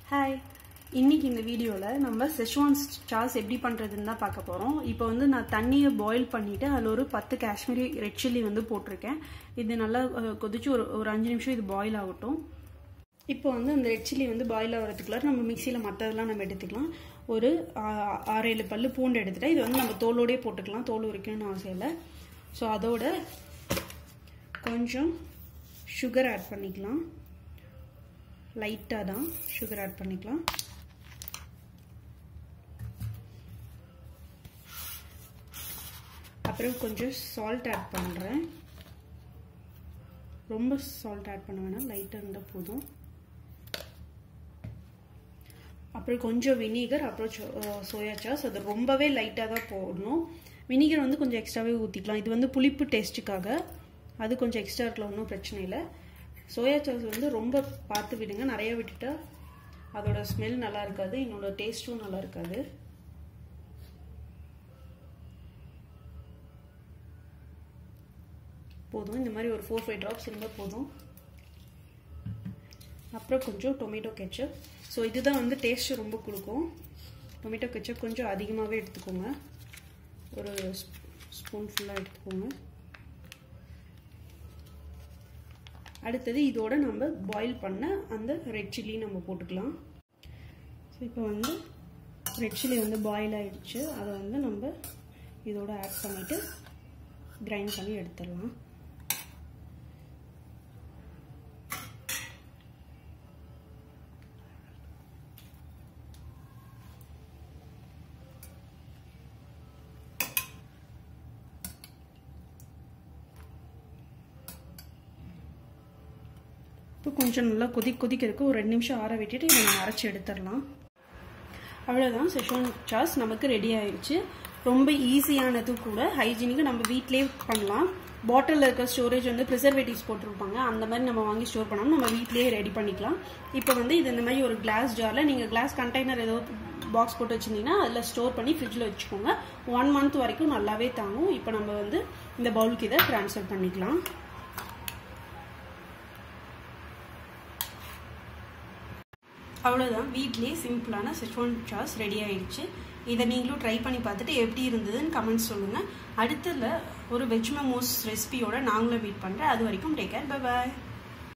hi இன்னைக்கு இந்த வீடியோவில் நம்ம செஷ்வான் சாஸ் எப்படி பண்ணுறதுன்னு தான் பார்க்க போகிறோம் இப்போ வந்து நான் தண்ணியை பாயில் பண்ணிவிட்டு அதில் ஒரு பத்து காஷ்மீரி ரெட் சில்லி வந்து போட்டிருக்கேன் இது நல்லா அஹ், கொதிச்சு ஒரு ஒரு அஞ்சு நிமிஷம் இது பாயில் ஆகட்டும் இப்போ வந்து அந்த ரெட் சில்லி வந்து பாயில் ஆகிறதுக்குள்ளார நம்ம மிக்சியில் மற்றதெல்லாம் நம்ம எடுத்துக்கலாம் ஒரு ஆ- ஆறு ஏழு பல்லு பூண்டு எடுத்துட்டேன் இது வந்து நம்ம தோலோடயே போட்டுக்கலாம் தோல் உரிக்கணும்னு அவசியம் இல்லை ஸோ அதோட கொஞ்சம் சுகர் ஆட் பண்ணிக்கலாம் லைட்டாக தான் சுகர் ஆட் பண்ணிக்கலாம் அப்புறம் கொஞ்சம் சால்ட் ஆட் பண்ணுறேன் ரொம்ப சால்ட் ஆட் பண்ண வேணாம் லைட்டாக இருந்தால் போதும் அப்புறம் கொஞ்சம் வினிகர் அப்புறம் சோயா சாஸ் அது ரொம்பவே லைட்டாக தான் போடணும் வினிகர் வந்து கொஞ்சம் எக்ஸ்ட்ராவே ஊற்றிக்கலாம் இது வந்து புளிப்பு டேஸ்ட்டுக்காக அது கொஞ்சம் எக்ஸ்ட்ரா இருக்கலாம் ஒன்றும் பிரச்சனை இல்லை சோயா சாஸ் வந்து ரொம்ப பார்த்து விடுங்க நிறைய விட்டுட்டா அதோட ஸ்மெல் நல்லா இருக்காது என்னோட டேஸ்ட்டும் நல்லா இருக்காது போதும் இந்த மாதிரி ஒரு ஃபோர் ஃபைவ் ட்ராப்ஸ் இருந்தால் போதும் அப்புறம் கொஞ்சம் டொமேட்டோ கெச்சப் ஸோ இதுதான் வந்து டேஸ்ட் ரொம்ப கொடுக்கும் டொமேட்டோ கெச்சப் கொஞ்சம் அதிகமாகவே எடுத்துக்கோங்க ஒரு ஸ்பூன் ஃபுல்லாக எடுத்துக்கோங்க அடுத்தது இதோட நம்ம பாயில் பண்ண அந்த ரெட் சில்லி நம்ம போட்டுக்கலாம் ஸோ இப்போ வந்து ரெட் சில்லி வந்து பாயில் ஆயிடுச்சு அதை வந்து நம்ம இதோட ஆட் பண்ணிவிட்டு கிரைண்ட் பண்ணி எடுத்துடலாம் இப்போ கொஞ்சம் நல்லா கொதி கொதிக்கிறதுக்கு ஒரு ரெண்டு நிமிஷம் ஆற விட்டுட்டு இதை நம்ம அரைச்சி எடுத்துடலாம் அவ்வளோதான் செஷோன் சாஸ் நமக்கு ரெடி ஆயிடுச்சு ரொம்ப ஈஸியானது கூட ஹைஜீனிக்கு நம்ம வீட்லேயே பண்ணலாம் பாட்டிலில் இருக்க ஸ்டோரேஜ் வந்து ப்ரிசர்வேட்டிவ்ஸ் போட்டிருப்பாங்க அந்த மாதிரி நம்ம வாங்கி ஸ்டோர் பண்ணாமல் நம்ம வீட்லேயே ரெடி பண்ணிக்கலாம் இப்போ வந்து இது இந்த மாதிரி ஒரு கிளாஸ் ஜாரில் நீங்கள் கிளாஸ் கண்டெய்னர் ஏதோ பாக்ஸ் போட்டு வச்சுருந்தீங்கன்னா அதில் ஸ்டோர் பண்ணி ஃப்ரிட்ஜில் வச்சுக்கோங்க ஒன் மந்த் வரைக்கும் நல்லாவே தாங்கும் இப்போ நம்ம வந்து இந்த பவுலுக்கு இதை ட்ரான்ஸ்ஃபர் பண்ணிக்கலாம் அவ்வளோதான் வீட்லேயே சிம்பிளான செச்வான் சாஸ் ரெடி ஆயிடுச்சு இதை நீங்களும் ட்ரை பண்ணி பார்த்துட்டு எப்படி இருந்ததுன்னு கமெண்ட்ஸ் சொல்லுங்கள் அடுத்ததில் ஒரு வெஜ் மமோஸ் ரெசிபியோட நாங்களும் வெயிட் பண்ணுறேன் அது வரைக்கும் டேக் கேர் பை பாய்